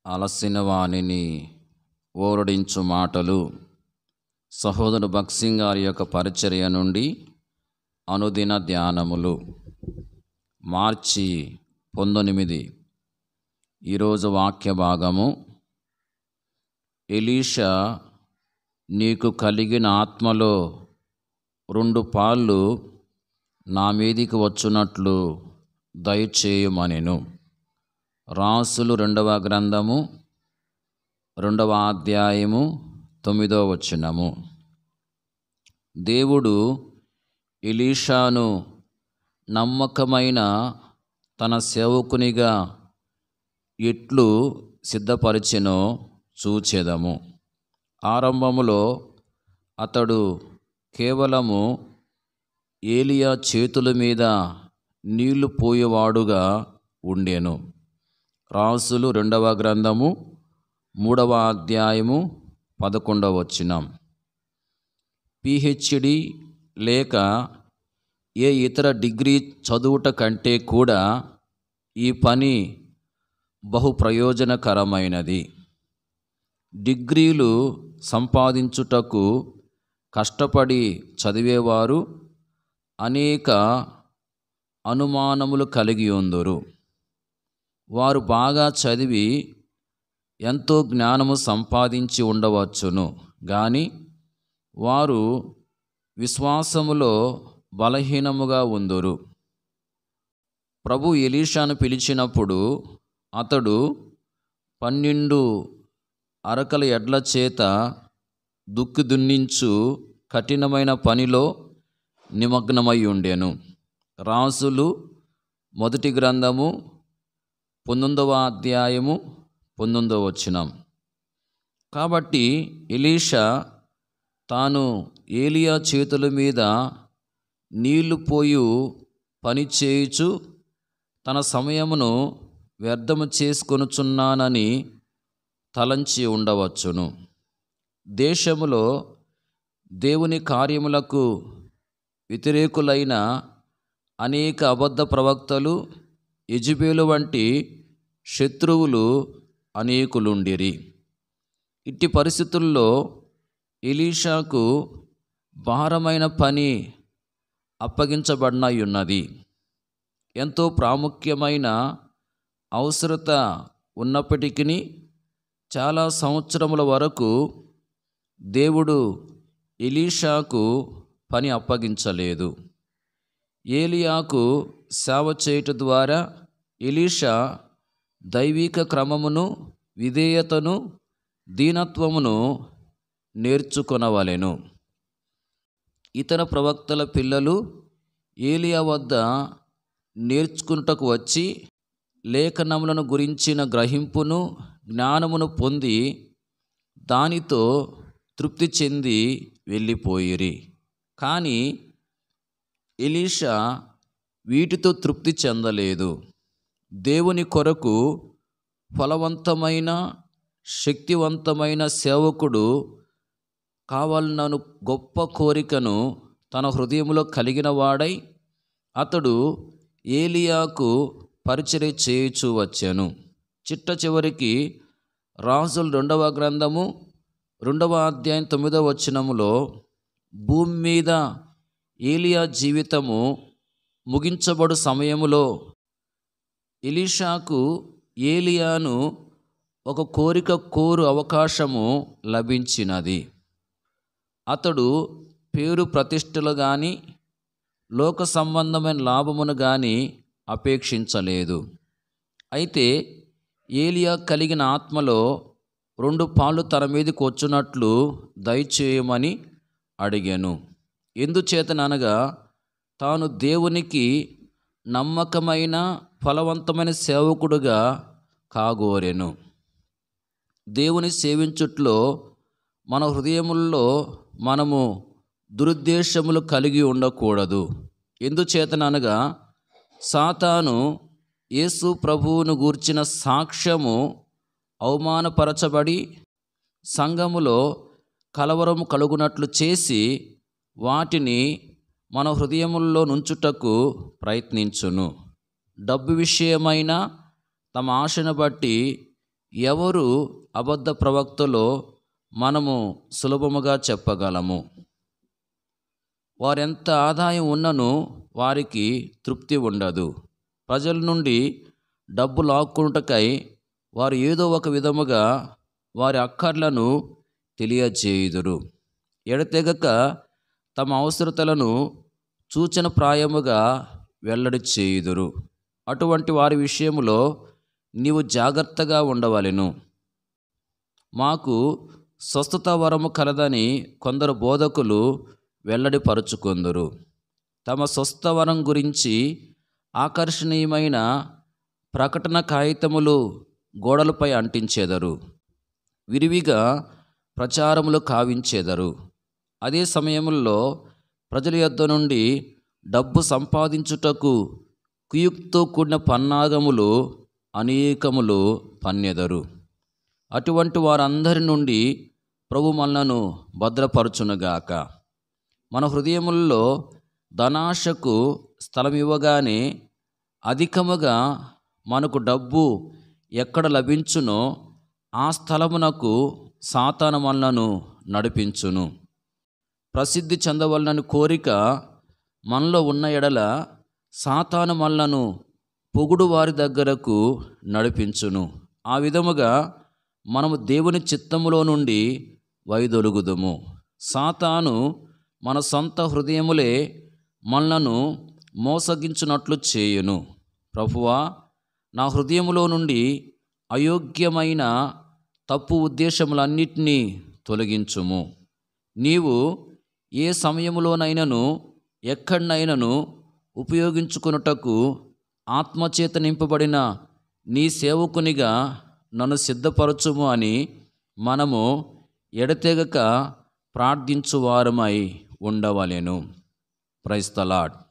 అలసిన వాణిని ఓరడించు మాటలు సహోదరు భక్సింగ్ గారి యొక్క పరిచర్య నుండి అనుదిన ధ్యానములు మార్చి పంతొమ్మిది ఈరోజు వాక్య భాగము ఎలీషా నీకు కలిగిన ఆత్మలో రెండు పాళ్ళు నా మీదికి వచ్చునట్లు దయచేయమనెను రాసులు రెండవ గ్రంథము రెండవ అధ్యాయము తొమ్మిదవ వచనము దేవుడు ఎలీషాను నమ్మకమైన తన సేవకునిగా ఎట్లు సిద్ధపరిచెనో చూచెదము ఆరంభములో అతడు కేవలము ఏలియా చేతుల మీద నీళ్లు పోయేవాడుగా ఉండెను రాసులు రెండవ గ్రంథము మూడవ అధ్యాయము పదకొండవ వచనం పిహెచ్డి లేక ఏ ఇతర డిగ్రీ చదువుట కంటే కూడా ఈ పని బహు ప్రయోజనకరమైనది డిగ్రీలు సంపాదించుటకు కష్టపడి చదివేవారు అనేక అనుమానములు కలిగి ఉందరు వారు బాగా చదివి ఎంతో జ్ఞానము సంపాదించి ఉండవచ్చును కానీ వారు విశ్వాసములో బలహీనముగా ఉందరు ప్రభు ఎలీషాను పిలిచినప్పుడు అతడు పన్నెండు అరకల ఎడ్ల చేత దుక్కి దున్నించు కఠినమైన పనిలో నిమగ్నమై ఉండెను రాసులు మొదటి గ్రంథము పంతొమ్మిదవ అధ్యాయము పంతొమ్మిదవ వచనం కాబట్టి ఎలీషా తాను ఏలియా చేతుల మీద నీళ్లు పోయు పని చేయుచు తన సమయమును వ్యర్థము చేసుకొనుచున్నానని తలంచి ఉండవచ్చును దేశములో దేవుని కార్యములకు వ్యతిరేకులైన అనేక అబద్ధ ప్రవక్తలు యజుబేలు వంటి శత్రువులు అనేకులుండిరి ఇట్టి పరిస్థితుల్లో ఎలీషాకు భారమైన పని అప్పగించబడినయున్నది ఎంతో ప్రాముఖ్యమైన అవసరత ఉన్నప్పటికీ చాలా సంవత్సరముల వరకు దేవుడు ఎలీషాకు పని అప్పగించలేదు ఏలియాకు సేవ చేయుట ద్వారా ఎలీషా దైవిక క్రమమును విధేయతను దీనత్వమును నేర్చుకొనవలెను ఇతర ప్రవక్తల పిల్లలు ఏలియా వద్ద నేర్చుకున్నటకు వచ్చి లేఖనములను గురించిన గ్రహింపును జ్ఞానమును పొంది దానితో తృప్తి చెంది వెళ్ళిపోయిరి కానీ ఎలీషా వీటితో తృప్తి చెందలేదు దేవుని కొరకు ఫలవంతమైన శక్తివంతమైన సేవకుడు కావాలనను గొప్ప కోరికను తన హృదయంలో కలిగిన వాడై అతడు ఏలియాకు పరిచర్య చేయుచూ వచ్చాను చిట్ట చివరికి రాజుల రెండవ గ్రంథము రెండవ అధ్యాయం తొమ్మిదవ వచనములో భూమి మీద ఏలియా జీవితము ముగించబడు సమయములో ఎలీషాకు ఏలియాను ఒక కోరిక కోరు అవకాశము లభించినది అతడు పేరు ప్రతిష్టలు కానీ లోక సంబంధమైన లాభమును కానీ అపేక్షించలేదు అయితే ఏలియా కలిగిన ఆత్మలో రెండు పాలు తన మీదకి వచ్చినట్లు దయచేయమని అడిగాను ఎందుచేతననగా తాను దేవునికి నమ్మకమైన ఫలవంతమైన సేవకుడుగా కాగోరెను దేవుని సేవించుట్లో మన హృదయముల్లో మనము దురుద్దేశములు కలిగి ఉండకూడదు ఎందుచేతననగా సాతాను యేసు ప్రభువును గూర్చిన సాక్ష్యము అవమానపరచబడి సంఘములో కలవరము కలుగునట్లు చేసి వాటిని మన హృదయముల్లో నుంచుటకు ప్రయత్నించును డబ్బు విషయమైన తమ ఆశను బట్టి ఎవరు అబద్ధ ప్రవక్తలో మనము సులభముగా చెప్పగలము వారెంత ఆదాయం ఉన్నను వారికి తృప్తి ఉండదు ప్రజల నుండి డబ్బు లాక్కుంటకై వారు ఏదో ఒక విధముగా వారి అక్కర్లను తెలియజేయుదురు ఎడతెగక తమ అవసరతలను సూచన ప్రాయముగా వెల్లడి చేయుదురు అటువంటి వారి విషయములో నీవు జాగ్రత్తగా ఉండవలెను మాకు స్వస్థత వరము కలదని కొందరు బోధకులు వెల్లడిపరుచుకొందురు తమ స్వస్థ వరం గురించి ఆకర్షణీయమైన ప్రకటన కాగితములు గోడలపై అంటించేదరు విరివిగా ప్రచారములు కావించేదరు అదే సమయంలో ప్రజల యొద్ద నుండి డబ్బు సంపాదించుటకు కుయుక్తో కూడిన పన్నాగములు అనేకములు పన్నెదరు అటువంటి వారందరి నుండి ప్రభు మనలను భద్రపరచునుగాక మన హృదయముల్లో ధనాశకు స్థలం ఇవ్వగానే అధికముగా మనకు డబ్బు ఎక్కడ లభించునో ఆ స్థలమునకు సాతాన మనలను నడిపించును ప్రసిద్ధి చెందవలనని కోరిక మనలో ఉన్న ఎడల సాతాను మనలను పొగుడు వారి దగ్గరకు నడిపించును ఆ విధముగా మనము దేవుని చిత్తములో నుండి వైదొలుగుదుము సాతాను మన సొంత హృదయములే మనలను మోసగించున్నట్లు చేయును ప్రభువా నా హృదయములో నుండి అయోగ్యమైన తప్పు ఉద్దేశములన్నిటినీ తొలగించుము నీవు ఏ సమయములోనైనను ఎక్కడనైనను ఉపయోగించుకొనుటకు ఆత్మచేత నింపబడిన నీ సేవకునిగా నన్ను సిద్ధపరచుము అని మనము ఎడతెగక ప్రార్థించువారమై ఉండవలెను ప్రైస్తలాడ్